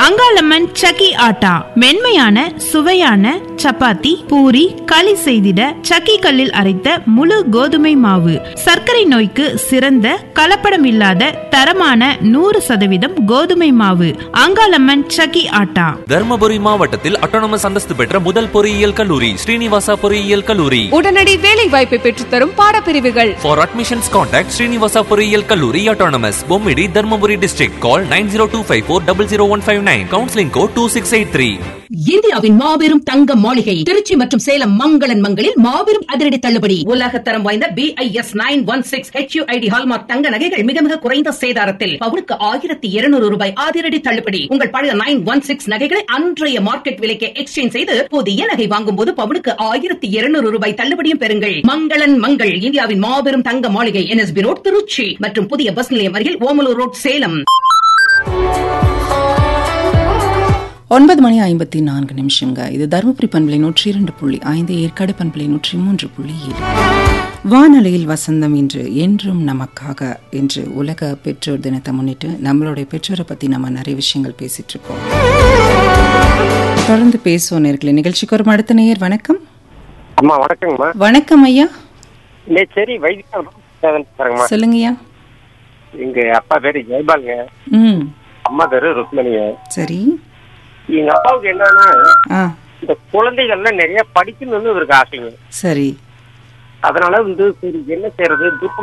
அங்காளம்மன் சக்கி ஆட்டா மென்மையான சுவையான சப்பாத்தி பூரி களி செய்திட சக்கி கல்லில் அரைத்த முழு கோதுமை மாவு சர்க்கரை நோய்க்கு சிறந்த கலப்படம் இல்லாத தரமான நூறு சதவீதம் கோதுமை மாவு அங்காளம்மன் சக்கி ஆட்டா தர்மபுரி மாவட்டத்தில் அட்டானமஸ் அந்தஸ்து பெற்ற முதல் பொறியியல் கல்லூரி ஸ்ரீனிவாசா பொறியியல் கல்லூரி உடனடி வேலை வாய்ப்பை பெற்றுத்தரும் பாடப்பிரிவுகள் ஃபார் அட்மிஷன்ஸ் கான்டாக்ட் ஸ்ரீனிவாசா பொறியியல் கல்லூரி autonomous Bommidi Dharmapuri district call nine zero two five four double zero one five nine counselling code two six eight three இந்தியாவின் மாபெரும் தங்க மாளிகை திருச்சி மற்றும் சேலம் மங்களன் மங்களில் மாபெரும் அதிரடி தள்ளுபடி உலக தரம் வாய்ந்த B I S nine one six H hallmark தங்க நகைகள் மிக மிக குறைந்த சேதாரத்தில் பவுனுக்கு ஆயிரத்தி இருநூறு ரூபாய் அதிரடி தள்ளுபடி உங்கள் பழைய நைன் ஒன் சிக்ஸ் நகைகளை அன்றைய மார்க்கெட் விலைக்கு எக்ஸ்சேஞ்ச் செய்து புதிய நகை வாங்கும் போது பவுனுக்கு ஆயிரத்தி இருநூறு ரூபாய் தள்ளுபடியும் பெறுங்கள் மங்களன் மங்கள் இந்தியாவின் மாபெரும் தங்க மாளிகை என்எஸ்பி ரோட் திருச்சி மற்றும் புதிய பஸ் நிலையம் அருகில் ஓமலூர் ரோட் சேலம் ஒன்பது மணி ஐம்பத்தி நான்கு நிமிஷங்க இது தருமபுரி பண்பலை நூற்றி இரண்டு புள்ளி ஐந்து ஏற்காடு பண்பலை நூற்றி மூன்று புள்ளி ஏழு வானொலியில் வசந்தம் இன்று என்றும் நமக்காக என்று உலக பெற்றோர் தினத்தை முன்னிட்டு நம்மளுடைய பெற்றோரை பத்தி நம்ம நிறைய விஷயங்கள் பேசிட்டு இருக்கோம் தொடர்ந்து பேசுவோம் நேர்களை நிகழ்ச்சிக்கு ஒரு அடுத்த நேயர் வணக்கம் அம்மா வணக்கங்கம்மா வணக்கம் ஐயா இல்லை சரி வைத்தியம் பாருங்கம்மா சொல்லுங்கய்யா எங்க அப்பா பேரு ஜெயபாலுங்க ம் அம்மா பேரு ருக்மணிங்க சரி எங்க அப்பாவுக்கு என்னன்னா ஆ இந்த குழந்தைகள்லாம் நிறைய படிக்கணும்னு இவருக்கு ஆசைங்க சரி அதனால வந்து சரி என்ன செய்யறது துக்கம்